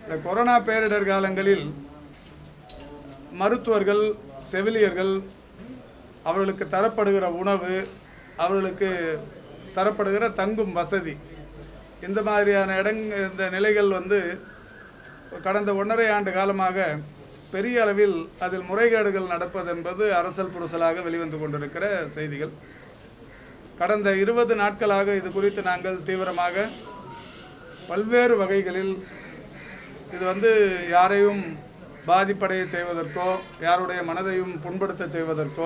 இந்த கொரோனா பேரிடர் காலங்களில் மருத்துவர்கள் செவிலியர்கள் அவர்களுக்கு தரப்படுகிற உணவு அவர்களுக்கு தரப்படுகிற தங்கும் வசதி இந்த மாதிரியான இடங் இந்த நிலைகள் வந்து கடந்த ஒன்றரை ஆண்டு காலமாக பெரிய அளவில் அதில் முறைகேடுகள் நடப்பது என்பது அரசல் புரசலாக வெளிவந்து கொண்டிருக்கிற செய்திகள் கடந்த இருபது நாட்களாக இது குறித்து நாங்கள் தீவிரமாக பல்வேறு வகைகளில் இது வந்து யாரையும் பாதிப்படைய செய்வதற்கோ யாருடைய மனதையும் புண்படுத்த செய்வதற்கோ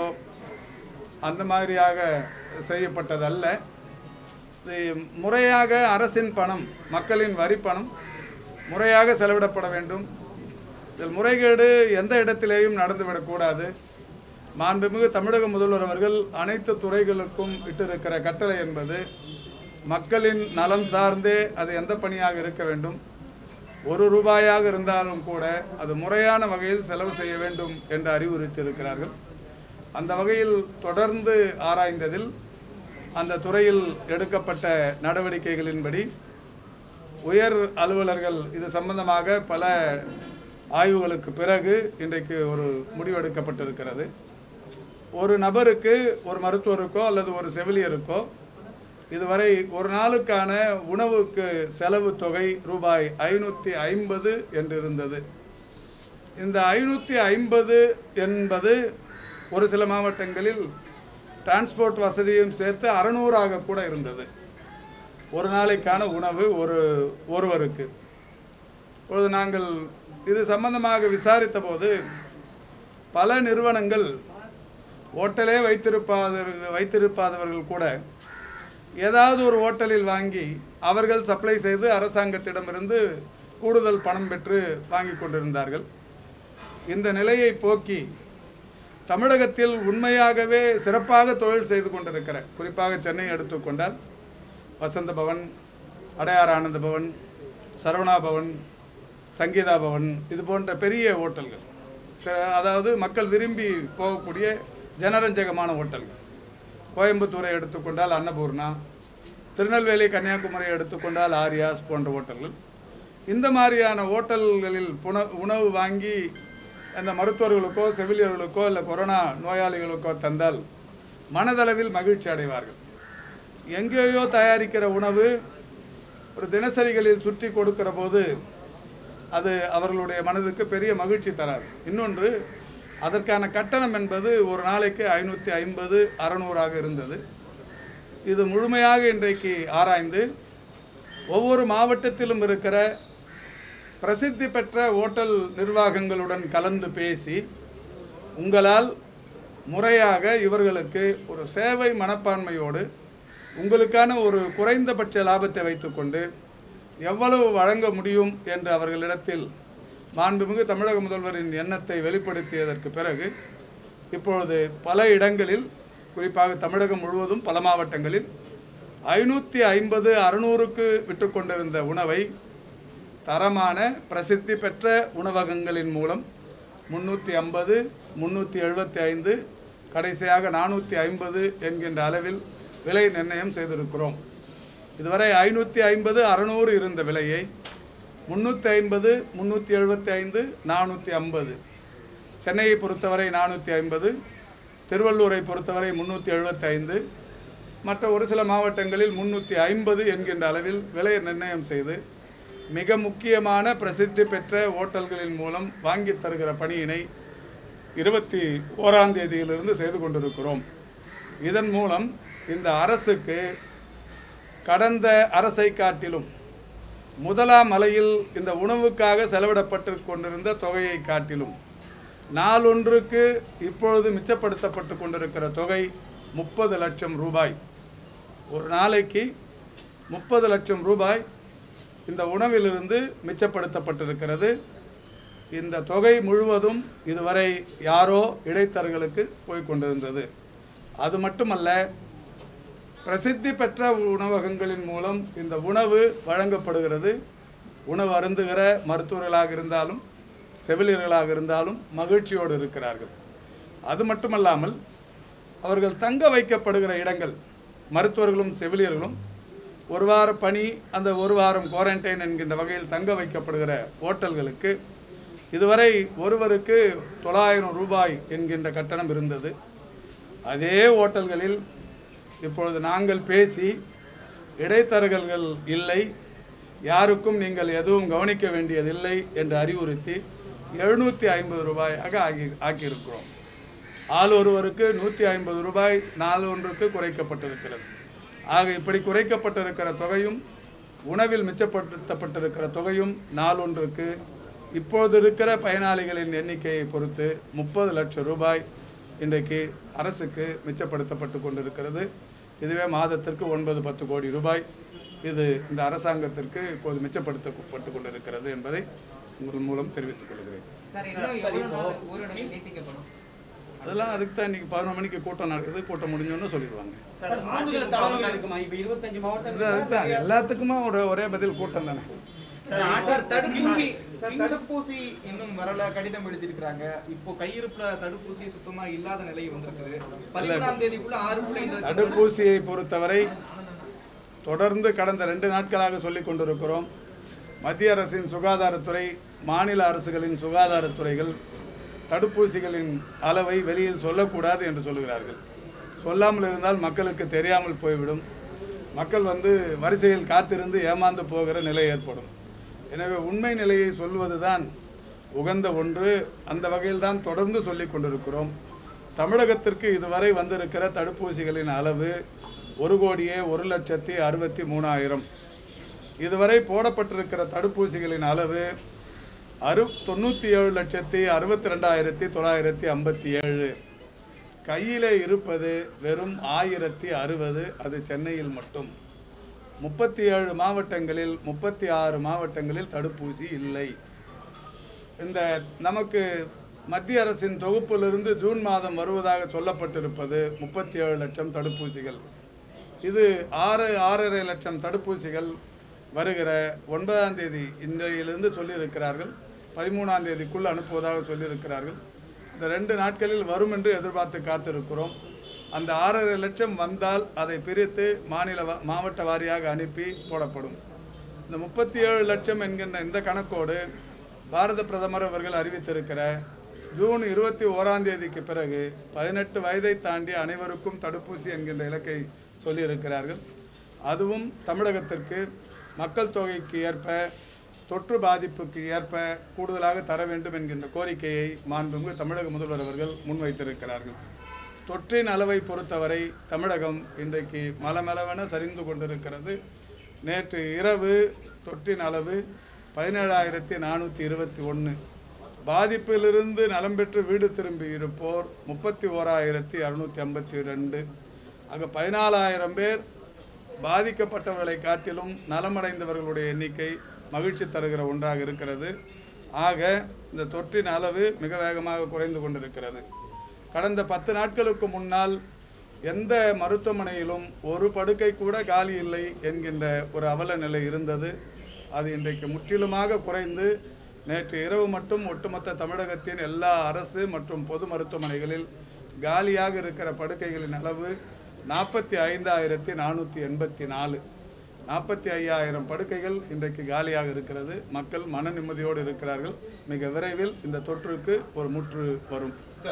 அந்த மாதிரியாக செய்யப்பட்டதல்ல இது முறையாக அரசின் பணம் மக்களின் வரி பணம் முறையாக செலவிடப்பட வேண்டும் இதில் முறைகேடு எந்த இடத்திலேயும் நடந்துவிடக்கூடாது மாண்புமிகு தமிழக முதல்வர் அவர்கள் அனைத்து துறைகளுக்கும் இட்டிருக்கிற கட்டளை என்பது மக்களின் நலம் சார்ந்தே அது எந்த பணியாக இருக்க வேண்டும் ஒரு ரூபாயாக இருந்தாலும் கூட அது முறையான வகையில் செலவு செய்ய வேண்டும் என்று அறிவுறுத்தியிருக்கிறார்கள் அந்த வகையில் தொடர்ந்து ஆராய்ந்ததில் அந்த துறையில் எடுக்கப்பட்ட நடவடிக்கைகளின்படி உயர் அலுவலர்கள் இது சம்பந்தமாக பல ஆய்வுகளுக்கு பிறகு இன்றைக்கு ஒரு முடிவெடுக்கப்பட்டிருக்கிறது ஒரு நபருக்கு ஒரு மருத்துவருக்கோ அல்லது ஒரு செவிலியருக்கோ இதுவரை ஒரு நாளுக்கான உணவுக்கு செலவு தொகை ரூபாய் ஐநூற்றி ஐம்பது என்று இருந்தது இந்த ஐநூற்றி ஐம்பது என்பது ஒரு சில மாவட்டங்களில் டிரான்ஸ்போர்ட் வசதியும் சேர்த்து அறநூறாக கூட இருந்தது ஒரு நாளைக்கான உணவு ஒரு ஒருவருக்கு இப்பொழுது நாங்கள் இது சம்பந்தமாக விசாரித்த போது பல நிறுவனங்கள் ஓட்டலே வைத்திருப்பாதவர்கள் வைத்திருப்பாதவர்கள் கூட ஏதாவது ஒரு ஓட்டலில் வாங்கி அவர்கள் சப்ளை செய்து அரசாங்கத்திடமிருந்து கூடுதல் பணம் பெற்று வாங்கி கொண்டிருந்தார்கள் இந்த நிலையை போக்கி தமிழகத்தில் உண்மையாகவே சிறப்பாக தொழில் செய்து கொண்டிருக்கிற குறிப்பாக சென்னை எடுத்துக்கொண்டால் வசந்த பவன் அடையார் ஆனந்த பவன் சரவணா பவன் சங்கீதா பவன் இது போன்ற பெரிய ஹோட்டல்கள் ச- அதாவது மக்கள் விரும்பி போகக்கூடிய ஜனரஞ்சகமான ஹோட்டல்கள் கோயம்புத்தூரை எடுத்துக்கொண்டால் அன்னபூர்ணா திருநெல்வேலி கன்னியாகுமரி எடுத்துக்கொண்டால் ஆரியாஸ் போன்ற ஹோட்டல்கள் இந்த மாதிரியான ஹோட்டல்களில் புன உணவு வாங்கி அந்த மருத்துவர்களுக்கோ செவிலியர்களுக்கோ இல்லை கொரோனா நோயாளிகளுக்கோ தந்தால் மனதளவில் மகிழ்ச்சி அடைவார்கள் எங்கேயோ தயாரிக்கிற உணவு ஒரு தினசரிகளில் சுற்றி கொடுக்கிற போது அது அவர்களுடைய மனதுக்கு பெரிய மகிழ்ச்சி தராது இன்னொன்று அதற்கான கட்டணம் என்பது ஒரு நாளைக்கு ஐநூற்றி ஐம்பது அறநூறாக இருந்தது இது முழுமையாக இன்றைக்கு ஆராய்ந்து ஒவ்வொரு மாவட்டத்திலும் இருக்கிற பிரசித்தி பெற்ற ஓட்டல் நிர்வாகங்களுடன் கலந்து பேசி உங்களால் முறையாக இவர்களுக்கு ஒரு சேவை மனப்பான்மையோடு உங்களுக்கான ஒரு குறைந்தபட்ச லாபத்தை வைத்துக்கொண்டு எவ்வளவு வழங்க முடியும் என்று அவர்களிடத்தில் மாண்புமிகு தமிழக முதல்வரின் எண்ணத்தை வெளிப்படுத்தியதற்கு பிறகு இப்பொழுது பல இடங்களில் குறிப்பாக தமிழகம் முழுவதும் பல மாவட்டங்களில் ஐநூற்றி ஐம்பது அறுநூறுக்கு விற்று கொண்டிருந்த உணவை தரமான பிரசித்தி பெற்ற உணவகங்களின் மூலம் முந்நூற்றி ஐம்பது முந்நூற்றி எழுபத்தி ஐந்து கடைசியாக நானூற்றி ஐம்பது என்கின்ற அளவில் விலை நிர்ணயம் செய்திருக்கிறோம் இதுவரை ஐநூற்றி ஐம்பது அறநூறு இருந்த விலையை முந்நூற்றி ஐம்பது முந்நூற்றி எழுபத்தி ஐந்து நானூற்றி ஐம்பது சென்னையை பொறுத்தவரை நானூற்றி ஐம்பது திருவள்ளூரை பொறுத்தவரை முந்நூற்றி எழுபத்தி ஐந்து மற்ற ஒரு சில மாவட்டங்களில் முந்நூற்றி ஐம்பது என்கின்ற அளவில் விலை நிர்ணயம் செய்து மிக முக்கியமான பிரசித்தி பெற்ற ஓட்டல்களின் மூலம் வாங்கி தருகிற பணியினை இருபத்தி ஓராம் தேதியிலிருந்து செய்து கொண்டிருக்கிறோம் இதன் மூலம் இந்த அரசுக்கு கடந்த அரசை காட்டிலும் முதலாம் அலையில் இந்த உணவுக்காக செலவிடப்பட்டு கொண்டிருந்த தொகையை காட்டிலும் நாளொன்றுக்கு இப்பொழுது மிச்சப்படுத்தப்பட்டு கொண்டிருக்கிற தொகை முப்பது லட்சம் ரூபாய் ஒரு நாளைக்கு முப்பது லட்சம் ரூபாய் இந்த உணவிலிருந்து மிச்சப்படுத்தப்பட்டிருக்கிறது இந்த தொகை முழுவதும் இதுவரை யாரோ இடைத்தரகர்களுக்கு போய் கொண்டிருந்தது அது மட்டுமல்ல பிரசித்தி பெற்ற உணவகங்களின் மூலம் இந்த உணவு வழங்கப்படுகிறது உணவு அருந்துகிற மருத்துவர்களாக இருந்தாலும் செவிலியர்களாக இருந்தாலும் மகிழ்ச்சியோடு இருக்கிறார்கள் அது மட்டுமல்லாமல் அவர்கள் தங்க வைக்கப்படுகிற இடங்கள் மருத்துவர்களும் செவிலியர்களும் ஒரு வார பணி அந்த ஒரு வாரம் குவாரண்டைன் என்கின்ற வகையில் தங்க வைக்கப்படுகிற ஓட்டல்களுக்கு இதுவரை ஒருவருக்கு தொள்ளாயிரம் ரூபாய் என்கின்ற கட்டணம் இருந்தது அதே ஓட்டல்களில் இப்பொழுது நாங்கள் பேசி இடைத்தரகர்கள் இல்லை யாருக்கும் நீங்கள் எதுவும் கவனிக்க வேண்டியதில்லை என்று அறிவுறுத்தி எழுநூற்றி ஐம்பது ரூபாயாக ஆகி ஆக்கியிருக்கிறோம் ஆள் ஒருவருக்கு நூற்றி ஐம்பது ரூபாய் நாள் ஒன்றுக்கு குறைக்கப்பட்டிருக்கிறது ஆக இப்படி குறைக்கப்பட்டிருக்கிற தொகையும் உணவில் மிச்சப்படுத்தப்பட்டிருக்கிற தொகையும் நாள் ஒன்றுக்கு இப்போது இருக்கிற பயனாளிகளின் எண்ணிக்கையை பொறுத்து முப்பது லட்சம் ரூபாய் இன்றைக்கு அரசுக்கு மிச்சப்படுத்தப்பட்டு கொண்டிருக்கிறது இதுவே மாதத்திற்கு ஒன்பது பத்து கோடி ரூபாய் இது இந்த அரசாங்கத்திற்கு இப்போது மிச்சப்படுத்தப்பட்டு கொண்டிருக்கிறது என்பதை உங்கள் மூலம் தெரிவித்துக் கொள்கிறேன் சார் இன்னும் எவ்வளவு நாள் ஊரடங்கு நீட்டிக்கப்படும் அதெல்லாம் அதுக்கு தான் இன்னைக்கு பதினொரு மணிக்கு கூட்டம் நடக்குது கூட்டம் முடிஞ்சோன்னு சொல்லிடுவாங்க சார் கூடுதல் தகவல்கள் இருக்குமா இப்ப இருபத்தஞ்சு இது மாவட்டங்கள் அதுக்கு தான் எல்லாத்துக்குமா ஒரு ஒரே பதில் கூட்டம் தானே சார் தடுப்பூசி சார் தடுப்பூசி இன்னும் வரல கடிதம் எழுதியிருக்கிறாங்க இப்போ கையிருப்புல தடுப்பூசி சுத்தமா இல்லாத நிலை வந்திருக்குது பதிமூணாம் தேதிக்குள்ள ஆறு புள்ளி ஐந்து லட்சம் தடுப்பூசியை பொறுத்தவரை தொடர்ந்து கடந்த ரெண்டு நாட்களாக சொல்லிக் கொண்டிருக்கிறோம் மத்திய அரசின் சுகாதாரத்துறை மாநில அரசுகளின் சுகாதாரத்துறைகள் தடுப்பூசிகளின் அளவை வெளியில் சொல்லக்கூடாது என்று சொல்லுகிறார்கள் சொல்லாமல் இருந்தால் மக்களுக்கு தெரியாமல் போய்விடும் மக்கள் வந்து வரிசையில் காத்திருந்து ஏமாந்து போகிற நிலை ஏற்படும் எனவே உண்மை நிலையை சொல்வதுதான் உகந்த ஒன்று அந்த வகையில் தான் தொடர்ந்து சொல்லிக் கொண்டிருக்கிறோம் தமிழகத்திற்கு இதுவரை வந்திருக்கிற தடுப்பூசிகளின் அளவு ஒரு கோடியே ஒரு லட்சத்தி அறுபத்தி மூணாயிரம் இதுவரை போடப்பட்டிருக்கிற தடுப்பூசிகளின் அளவு அறு தொண்ணூற்றி ஏழு லட்சத்தி அறுபத்தி ரெண்டாயிரத்தி தொள்ளாயிரத்தி ஐம்பத்தி ஏழு கையிலே இருப்பது வெறும் ஆயிரத்தி அறுபது அது சென்னையில் மட்டும் முப்பத்தி ஏழு மாவட்டங்களில் முப்பத்தி ஆறு மாவட்டங்களில் தடுப்பூசி இல்லை இந்த நமக்கு மத்திய அரசின் தொகுப்பிலிருந்து ஜூன் மாதம் வருவதாக சொல்லப்பட்டிருப்பது முப்பத்தி ஏழு லட்சம் தடுப்பூசிகள் இது ஆறு ஆறரை லட்சம் தடுப்பூசிகள் வருகிற ஒன்பதாம் தேதி இன்றையிலிருந்து சொல்லியிருக்கிறார்கள் பதிமூணாம் தேதிக்குள் அனுப்புவதாக சொல்லியிருக்கிறார்கள் இந்த ரெண்டு நாட்களில் வரும் என்று எதிர்பார்த்து காத்திருக்கிறோம் அந்த ஆறரை லட்சம் வந்தால் அதை பிரித்து மாநில வா- மாவட்ட வாரியாக அனுப்பி போடப்படும் இந்த முப்பத்தி ஏழு லட்சம் என்கின்ற இந்த கணக்கோடு பாரத பிரதமர் அவர்கள் அறிவித்திருக்கிற ஜூன் இருபத்தி ஓராம் தேதிக்கு பிறகு பதினெட்டு வயதை தாண்டி அனைவருக்கும் தடுப்பூசி என்கின்ற இலக்கை சொல்லியிருக்கிறார்கள் அதுவும் தமிழகத்திற்கு மக்கள் தொகைக்கு ஏற்ப தொற்று பாதிப்புக்கு ஏற்ப கூடுதலாக தர வேண்டும் என்கின்ற கோரிக்கையை மாண்புமிகு தமிழக முதல்வர் அவர்கள் முன்வைத்திருக்கிறார்கள் தொற்றின் அளவை பொறுத்தவரை தமிழகம் இன்றைக்கு மலமளவென சரிந்து கொண்டிருக்கிறது நேற்று இரவு தொற்றின் அளவு பதினேழாயிரத்தி நானூற்றி இருபத்தி ஒன்று பாதிப்பிலிருந்து நலம் பெற்று வீடு திரும்பி இருப்போர் முப்பத்தி ஓராயிரத்தி அறுநூற்றி ஐம்பத்தி ரெண்டு ஆக பதினாலாயிரம் பேர் பாதிக்கப்பட்டவர்களை காட்டிலும் நலமடைந்தவர்களுடைய எண்ணிக்கை மகிழ்ச்சி தருகிற ஒன்றாக இருக்கிறது ஆக இந்த தொற்றின் அளவு மிக வேகமாக குறைந்து கொண்டிருக்கிறது கடந்த பத்து நாட்களுக்கு முன்னால் எந்த மருத்துவமனையிலும் ஒரு படுக்கை கூட காலி இல்லை என்கின்ற ஒரு அவல நிலை இருந்தது அது இன்றைக்கு முற்றிலுமாக குறைந்து நேற்று இரவு மட்டும் ஒட்டுமொத்த தமிழகத்தின் எல்லா அரசு மற்றும் பொது மருத்துவமனைகளில் காலியாக இருக்கிற படுக்கைகளின் அளவு நாற்பத்தி ஐந்தாயிரத்தி நானூற்றி எண்பத்தி நாலு நாற்பத்தி ஐயாயிரம் படுக்கைகள் இன்றைக்கு காலியாக இருக்கிறது மக்கள் மன நிம்மதியோடு இருக்கிறார்கள் மிக விரைவில் இந்த தொற்றுக்கு ஒரு முற்று வரும்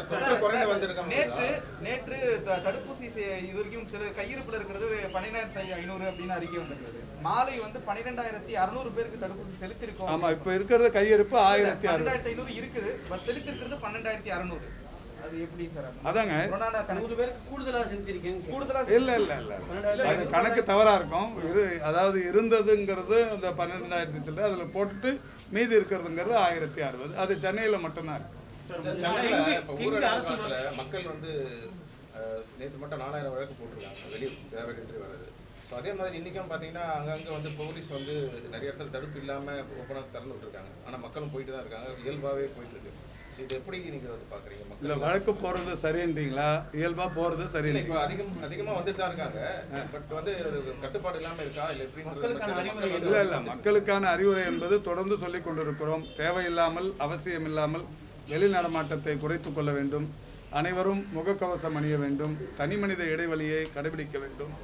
நேற்று நேற்று த- தடுப்பூசி செ- இது வரைக்கும் சில கையிருப்புல இருக்கிறது பன்னிரெண்டாயிரத்தி ஐநூறு அப்படின்னு அறிக்கை வந்திருக்கிறது மாலை வந்து பன்னிரெண்டாயிரத்தி அறுநூறு பேருக்கு தடுப்பூசி செலுத்திருக்கோம் ஆமா இப்ப இருக்கிறது கையிருப்பு ஆயிரத்தி அறுபது பன்னெண்டாயிரத்தி ஐநூறு இருக்குது பட் செலுத்திருக்கிறது பன்னெண்டாயிரத்தி அறுநூறு அது எப்படி சார் அது? அதாங்க கொரோனா கணக்கு நூறு பேருக்கு கூடுதலா செலுத்திருக்கீங்க கூடுதலா இல்ல இல்ல இல்ல அது கணக்கு தவறா இருக்கும் இரு அதாவது இருந்ததுங்கிறது அந்த பன்னெண்டாயிரத்தி சில்லறை அதுல போட்டுட்டு மீதி இருக்கிறதுங்கிறது ஆயிரத்தி அறுபது அது சென்னையில மட்டும்தான் இருக்கு சென்னையில இப்ப ஊரடங்கு காலத்துல மக்கள் வந்து அஹ், நேத்து மட்டும் நாலாயிரம் வழக்கு போட்டிருக்காங்க வெளியே தேவையின்றி வர்றது ஸோ அதே மாதிரி இன்னைக்கும் பார்த்தீங்கன்னா அங்கங்கே வந்து போலீஸ் வந்து நிறைய இடத்துல தடுப்பு இல்லாமல் ஓப்பனாக திறந்து விட்டுருக்காங்க ஆனால் மக்களும் போயிட்டு தான் இருக்காங்க இயல்பாகவே போயிட்டு இருக்கு ஸோ இது எப்படி நீங்கள் வந்து பார்க்குறீங்க இல்ல மக்கள் வழக்கு போறது சரின்றீங்களா இயல்பா போறது இல்லை சரியில்லை இப்போ அதிகம் அதிகமாக வந்துட்டு தான் இருக்காங்க பட் வந்து ஒரு கட்டுப்பாடு இல்லாமல் இருக்கா இல்லை எப்படின்றது மக்கள் வந்து இல்ல இல்ல மக்களுக்கான அறிவுரை என்பது தொடர்ந்து சொல்லிக் கொண்டிருக்கிறோம் தேவையில்லாமல் அவசியம் இல்லாமல் வெளி நடமாட்டத்தை குறைத்துக் கொள்ள வேண்டும் அனைவரும் முகக்கவசம் அணிய வேண்டும் தனி மனித இடைவெளியை கடைபிடிக்க வேண்டும்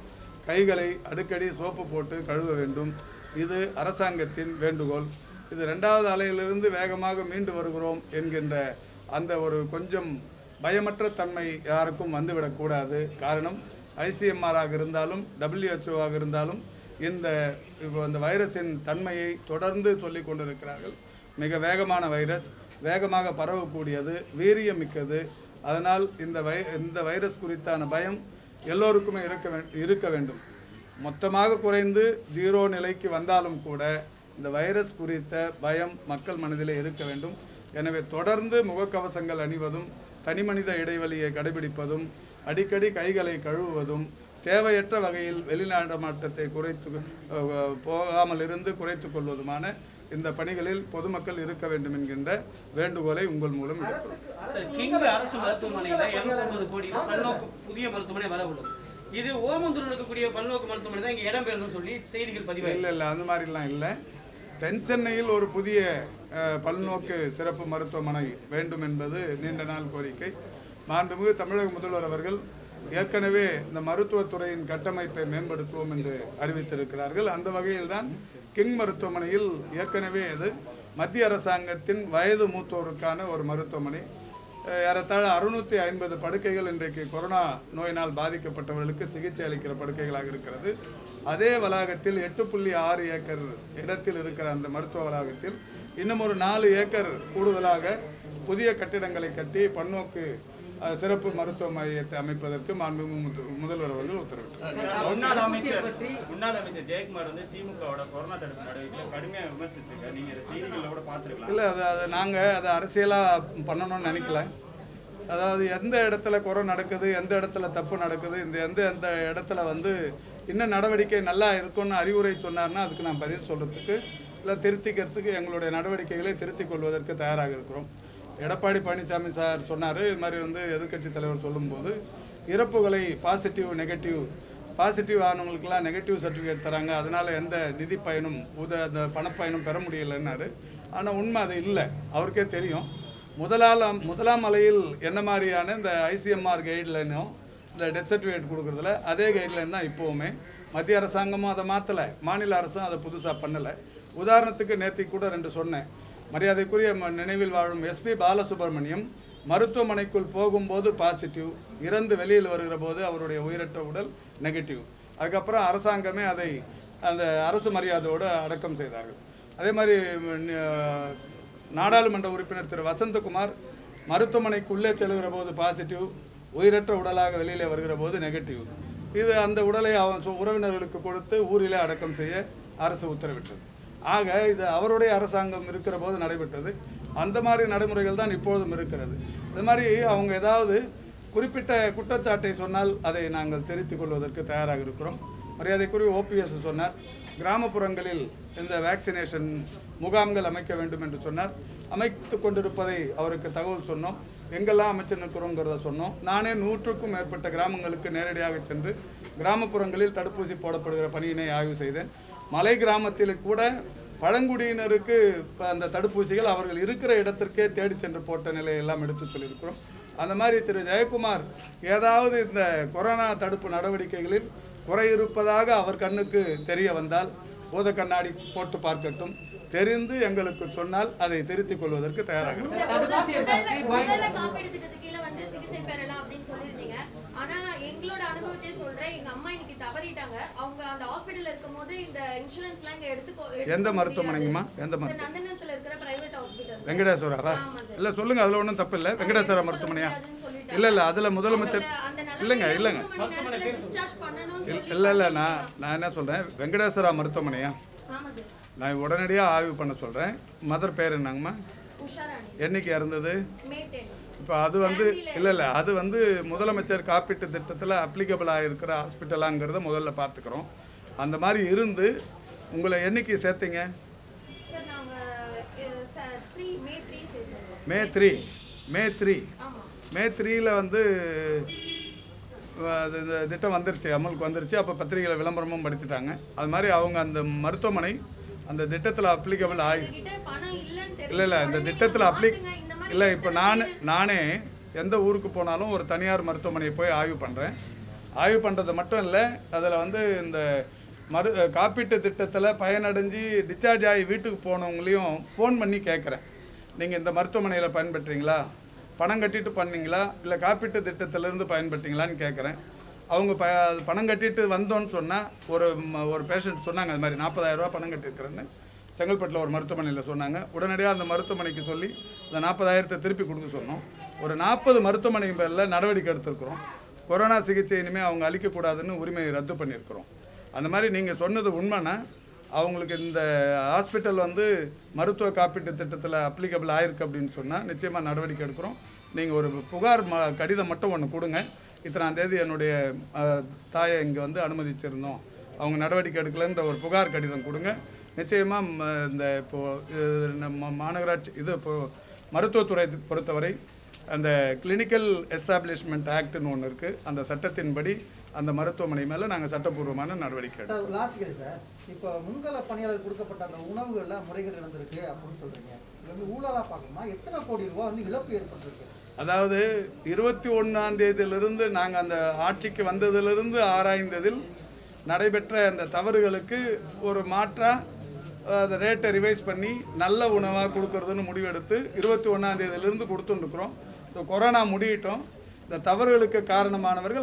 கைகளை அடிக்கடி சோப்பு போட்டு கழுவ வேண்டும் இது அரசாங்கத்தின் வேண்டுகோள் இது ரெண்டாவது அலையிலிருந்து வேகமாக மீண்டு வருகிறோம் என்கின்ற அந்த ஒரு கொஞ்சம் பயமற்ற தன்மை யாருக்கும் வந்துவிடக்கூடாது காரணம் ஐசிஎம்ஆராக இருந்தாலும் டபிள்யூஹெச்ஓவாக இருந்தாலும் இந்த இப்போ இந்த வைரஸின் தன்மையை தொடர்ந்து சொல்லிக் கொண்டிருக்கிறார்கள் மிக வேகமான வைரஸ் வேகமாக பரவக்கூடியது வீரியமிக்கது அதனால் இந்த வை இந்த வைரஸ் குறித்தான பயம் எல்லோருக்குமே இருக்க வே இருக்க வேண்டும் மொத்தமாக குறைந்து ஜீரோ நிலைக்கு வந்தாலும் கூட இந்த வைரஸ் குறித்த பயம் மக்கள் மனதிலே இருக்க வேண்டும் எனவே தொடர்ந்து முகக்கவசங்கள் அணிவதும் தனிமனித இடைவெளியை கடைபிடிப்பதும் அடிக்கடி கைகளை கழுவுவதும் தேவையற்ற வகையில் வெளிநாடமாட்டத்தை குறைத்து அஹ், போகாமல் இருந்து குறைத்துக் கொள்வதுமான இந்த பணிகளில் பொதுமக்கள் இருக்க வேண்டும் என்கின்ற வேண்டுகோளை உங்கள் மூலம் இருக்கிறோம் சார் கிங் அரசு மருத்துவமனையில 250 கோடி பல்நோக்கு புதிய மருத்துவமனை வர உள்ளது இது ஓமந்தூர் இருக்கக்கூடிய பல்நோக்கு மருத்துவமனை தான் இங்க இடம் பெறணும்னு சொல்லி செய்திகள் பதிவாயிருக்கு இல்லை இல்லை அந்த மாதிரிலாம் இல்லை தென் சென்னையில் ஒரு புதிய அஹ், பல்நோக்கு சிறப்பு மருத்துவமனை வேண்டும் என்பது நீண்ட நாள் கோரிக்கை மாண்புமிகு தமிழக முதல்வர் அவர்கள் ஏற்கனவே இந்த மருத்துவத்துறையின் கட்டமைப்பை மேம்படுத்துவோம் என்று அறிவித்திருக்கிறார்கள் அந்த வகையில் தான் கிங் மருத்துவமனையில் ஏற்கனவே அது மத்திய அரசாங்கத்தின் வயது மூத்தோருக்கான ஒரு மருத்துவமனை அஹ், ஏறத்தாழ அறுநூத்தி ஐம்பது படுக்கைகள் இன்றைக்கு கொரோனா நோயினால் பாதிக்கப்பட்டவர்களுக்கு சிகிச்சை அளிக்கிற படுக்கைகளாக இருக்கிறது அதே வளாகத்தில் எட்டு புள்ளி ஆறு ஏக்கர் இடத்தில் இருக்கிற அந்த மருத்துவ வளாகத்தில் இன்னும் ஒரு நாலு ஏக்கர் கூடுதலாக புதிய கட்டிடங்களை கட்டி பன்னோக்கு அஹ், சிறப்பு மருத்துவ மையத்தை அமைப்பதற்கு மாண்புமிகு முத- முதல்வர் அவர்கள் உத்தரவிட்டார் முன்னாள் அமைச்சர் பற்றி முன்னாள் அமைச்சர் ஜெயக்குமார் வந்து திமுகவோட கொரோனா தடுப்பு நடவடிக்கைகளை கடுமையாக விமர்சிச்சிருக்காரு நீங்க இதை செய்திகளில் கூட பார்த்துருக்கலாம் இல்லை அது அதை நாங்கள் அதை அரசியலாக பண்ணணும்னு நினைக்கல அதாவது எந்த இடத்துல குறை நடக்குது எந்த இடத்துல தப்பு நடக்குது இந்த எந்த எந்த இடத்துல வந்து இன்னும் நடவடிக்கை நல்லா இருக்கும்னு அறிவுரை சொன்னார்னா அதுக்கு நான் பதில் சொல்கிறதுக்கு இல்லை திருத்திக்கிறதுக்கு எங்களுடைய நடவடிக்கைகளை திருத்திக் கொள்வதற்கு தயாராக இருக்கிறோம் எடப்பாடி பழனிசாமி சார் சொன்னார் இது மாதிரி வந்து எதிர்க்கட்சி தலைவர் சொல்லும்போது இறப்புகளை பாசிட்டிவ் நெகட்டிவ் பாசிட்டிவ் ஆனவங்களுக்கெல்லாம் நெகட்டிவ் சர்டிஃபிகேட் தராங்க அதனால எந்த நிதி பயனும் உத அந்த பணப்பயனும் பெற முடியலைன்னாரு ஆனால் உண்மை அது இல்லை அவருக்கே தெரியும் முதலாம் முதலாம் அலையில் என்ன மாதிரியான இந்த ஐசிஎம்ஆர் கைட்லைனும் இந்த டெத் சர்டிஃபிகேட் கொடுக்குறதுல அதே கைட்லைன் தான் இப்போவுமே மத்திய அரசாங்கமும் அதை மாற்றலை மாநில அரசும் அதை புதுசாக பண்ணலை உதாரணத்துக்கு நேற்று கூட ரெண்டு சொன்னேன் மரியாதைக்குரிய ம- நினைவில் வாழும் எஸ்பி பாலசுப்ரமணியம் மருத்துவமனைக்குள் போகும்போது பாசிட்டிவ் இறந்து வெளியில் வருகிற போது அவருடைய உயிரற்ற உடல் நெகட்டிவ் அதுக்கப்புறம் அரசாங்கமே அதை அந்த அரசு மரியாதையோடு அடக்கம் செய்தார்கள் அதே மாதிரி ம், ந- நாடாளுமன்ற உறுப்பினர் திரு வசந்தகுமார் மருத்துவமனைக்குள்ளே செல்கிற போது பாசிட்டிவ் உயிரற்ற உடலாக வெளியிலே வருகிற போது நெகட்டிவ் இது அந்த உடலை அவன் சொ- உறவினர்களுக்கு கொடுத்து ஊரிலே அடக்கம் செய்ய அரசு உத்தரவிட்டது ஆக இது அவருடைய அரசாங்கம் இருக்கிற போது நடைபெற்றது அந்த மாதிரி நடைமுறைகள் தான் இப்பொழுதும் இருக்கிறது இது மாதிரி அவங்க ஏதாவது குறிப்பிட்ட குற்றச்சாட்டை சொன்னால் அதை நாங்கள் தெரிவித்துக் கொள்வதற்கு தயாராக இருக்கிறோம் மரியாதைக்குரிய ஓபிஎஸ் சொன்னார் கிராமப்புறங்களில் இந்த வேக்சினேஷன் முகாம்கள் அமைக்க வேண்டும் என்று சொன்னார் அமைத்து கொண்டிருப்பதை அவருக்கு தகவல் சொன்னோம் எங்கெல்லாம் அமைச்சு நிற்கிறோங்கிறத சொன்னோம் நானே நூற்றுக்கும் மேற்பட்ட கிராமங்களுக்கு நேரடியாக சென்று கிராமப்புறங்களில் தடுப்பூசி போடப்படுகிற பணியினை ஆய்வு செய்தேன் மலை கிராமத்தில் கூட பழங்குடியினருக்கு இப்ப அந்த தடுப்பூசிகள் அவர்கள் இருக்கிற இடத்திற்கே தேடி சென்று போட்ட நிலையை எல்லாம் எடுத்து சொல்லியிருக்கிறோம் அந்த மாதிரி திரு ஜெயக்குமார் ஏதாவது இந்த கொரோனா தடுப்பு நடவடிக்கைகளில் குறை இருப்பதாக அவர் கண்ணுக்கு தெரிய வந்தால் பூத கண்ணாடி போட்டு பார்க்கட்டும் தெரிந்து எங்களுக்கு சொன்னால் அதை திருத்திக் கொள்வதற்கு தயாராக இருக்கிறோம். தடுப்பூசியை பற்றி முதல்ல முதல்ல பயந்து காப்பீடு திட்டத்துக்கு கீழ வந்து சிகிச்சை பெறலாம் அப்படின்னு சொல்லியிருந்தீங்க ஆனா எங்களோட அனுபவத்தையே சொல்றேன் எங்க அம்மா இன்னைக்கு தவறிட்டாங்க அவங்க அந்த ஹாஸ்பிடல்ல இருக்கும்போது இந்த இன்சூரன்ஸ்லாம் இங்க எடுத்துக்கோ எடுத்துக்க எந்த முடியாது. மருத்துவமனைங்கம்மா எந்த சார், மருத்துவம் நந்தனத்துல இருக்கிற பிரைவேட் ஹாஸ்பிடல் வெங்கடேஸ்வரரா ஆமா சார். இல்லை சொல்லுங்க அதில் ஒன்றும் தப்பு இல்லை வெங்கடேஸ்வரா மருத்துவமனையா முடியாதுன்னு சொல்லிட்டாங்க. இல்லை இல்லை அதில் முதலமைச்சர் அந்த இல்லைங்க நிலைமையில இல்லைங்க மூணு மணி நேரத்துல discharge பண்ணணும்னு சொல்லி இல்லை இல்லை நான் நான் என்ன சொல்கிறேன் வெங்கடேஸ்வரா மருத்துவமனையா ஆமா சார் நான் உடனடியாக ஆய்வு பண்ண சொல்கிறேன் மதர் பேர் என்னங்கம்மா உஷாராணி என்னைக்கு இறந்தது மே டென் இப்போ அது வந்து இல்லை இல்லை அது வந்து முதலமைச்சர் காப்பீட்டு திட்டத்தில் அப்ளிகபிளாக இருக்கிற ஹாஸ்பிட்டலாங்கிறத முதல்ல பார்த்துக்கிறோம் அந்த மாதிரி இருந்து உங்களை என்னைக்கு சேர்த்தீங்க சார் நாங்க த்ரீ மே த்ரீ சேர்த்தோம் மே த்ரீ மே த்ரீ ஆமா மே த்ரீயில் வந்து அஹ், அது இந்த திட்டம் வந்துருச்சு அமலுக்கு வந்துருச்சு அப்போ பத்திரிகையில் விளம்பரமும் படுத்திட்டாங்க அது மாதிரி அவங்க அந்த மருத்துவமனை அந்த திட்டத்தில் அப்ளிகபிள் ஆகி கிட்ட பணம் இல்லன்னு தெரியும் இல்லை இல்லை இந்த திட்டத்தில் அப்ளி இல்லை இப்போ நான் நானே எந்த ஊருக்கு போனாலும் ஒரு தனியார் மருத்துவமனையை போய் ஆய்வு பண்ணுறேன் ஆய்வு பண்ணுறது மட்டும் இல்லை அதில் வந்து இந்த மரு காப்பீட்டு திட்டத்தில் பயனடைஞ்சு டிஸ்சார்ஜ் ஆகி வீட்டுக்கு போனவங்களையும் ஃபோன் பண்ணி கேட்குறேன் நீங்கள் இந்த மருத்துவமனையில் பயன்பெற்றீங்களா பணம் கட்டிட்டு பண்ணீங்களா இல்லை காப்பீட்டு திட்டத்திலேருந்து பயன்பெற்றீங்களான்னு கேட்குறேன் அவங்க ப பணம் கட்டிட்டு வந்தோன்னு சொன்னால் ஒரு ம- ஒரு பேஷண்ட் சொன்னாங்க அது மாதிரி 40000 ரூபாய் பணம் கட்டியிருக்கிறேன்னு செங்கல்பட்டில் ஒரு மருத்துவமனையில் சொன்னாங்க உடனடியாக அந்த மருத்துவமனைக்கு சொல்லி அந்த நாற்பதாயிரத்தை திருப்பி கொடுக்க சொன்னோம் ஒரு நாற்பது மருத்துவமனை பேரில் நடவடிக்கை எடுத்திருக்கிறோம் கொரோனா சிகிச்சை இனிமேல் அவங்க அளிக்கக்கூடாதுன்னு உரிமையை ரத்து பண்ணியிருக்கிறோம் அந்த மாதிரி நீங்கள் சொன்னது உண்மைன்னா அவங்களுக்கு இந்த ஹாஸ்பிட்டல் வந்து மருத்துவ காப்பீட்டு திட்டத்தில் அப்ளிகபிள் ஆயிருக்கு அப்படின்னு சொன்னால் நிச்சயமாக நடவடிக்கை எடுக்கிறோம் நீங்கள் ஒரு புகார் ம கடிதம் மட்டும் ஒன்று கொடுங்க இத்தனாம் தேதி என்னுடைய அஹ், தாயை இங்கே வந்து அனுமதிச்சிருந்தோம் அவங்க நடவடிக்கை எடுக்கலைன்ற ஒரு புகார் கடிதம் கொடுங்க நிச்சயமாக இந்த இப்போது நம்ம மாநகராட்சி இது இப்போது மருத்துவத்துறை பொறுத்தவரை அந்த கிளினிக்கல் எஸ்டாப்ளிஷ்மெண்ட் ஆக்ட்னு ஒன்று இருக்குது அந்த சட்டத்தின்படி அந்த மருத்துவமனை மேலே நாங்கள் சட்டப்பூர்வமான நடவடிக்கை எடுப்போம் சார் லாஸ்ட் கேள்வி சார் இப்போ முன்கள பணியாளர் கொடுக்கப்பட்ட அந்த உணவுகள்ல முறைகேடு நடந்திருக்கு அப்படின்னு சொல்றீங்க இது வந்து ஊழலா பார்க்கணுமா எத்தனை கோடி ரூபாய் வந்து இழப்பு ஏற்பட்டிருக்கு அதாவது இருபத்தி ஒன்றாம் தேதியிலிருந்து நாங்கள் அந்த ஆட்சிக்கு வந்ததிலிருந்து ஆராய்ந்ததில் நடைபெற்ற அந்த தவறுகளுக்கு ஒரு மாற்றாக அந்த ரேட்டை ரிவைஸ் பண்ணி நல்ல உணவாக கொடுக்கறதுன்னு முடிவெடுத்து இருபத்தி ஒன்றாம் தேதியிலிருந்து கொடுத்துட்டுருக்குறோம் இந்த கொரோனா முடியட்டும் இந்த தவறுகளுக்கு காரணமானவர்கள்